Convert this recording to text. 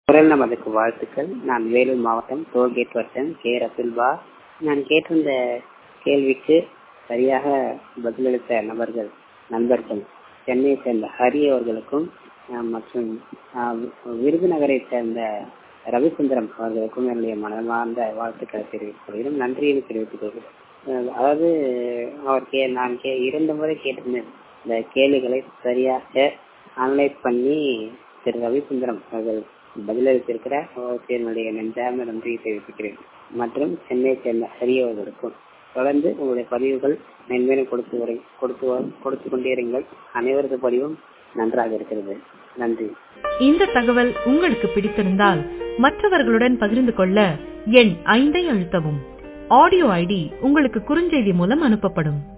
குரல் நமதுக்கு வாழ்த்துக்கள் நான் வேலூர் மாவட்டம் டோல்கேட் வட்டம் கே ரசுல்பா நான் கேட்டிருந்த கேள்விக்கு சரியாக பதிலளித்த நபர்கள் நண்பர்கள் சென்னையை சேர்ந்த ஹரி அவர்களுக்கும் அஹ், மற்றும் அஹ், விருதுநகரை சேர்ந்த ரவிசுந்தரம் அவர்களுக்கும் என்னுடைய மனமார்ந்த வாழ்த்துக்களை தெரிவித்துக் கொள்கிறேன் நன்றியை தெரிவித்துக் கொள்கிறேன் அஹ், அதாவது அவர் கே நான் கே இரண்டு முறை கேட்டிருந்தேன் இந்த கேள்விகளை சரியாக அனலைஸ் பண்ணி திரு ரவிசுந்தரம் அவர்கள் பதிலளித்திருக்கிறார் அவருக்கு என்னுடைய நெஞ்சார்ந்த நன்றியை தெரிவிக்கிறேன் மற்றும் சென்னையை சேர்ந்த ஹரி அவர்களுக்கும் தொடர்ந்து உங்களுடைய பதிவுகள் மென்மேலும் கொடுத்து வரை கொடுத்து வ- கொடுத்து கொண்டே இருங்கள் அனைவரது பதிவும் நன்றாக இருக்கிறது நன்றி இந்த தகவல் உங்களுக்கு பிடித்திருந்தால் மற்றவர்களுடன் பகிர்ந்து கொள்ள எண் ஐந்தை அழுத்தவும் ஆடியோ ஐடி உங்களுக்கு குறுஞ்செய்தி மூலம் அனுப்பப்படும்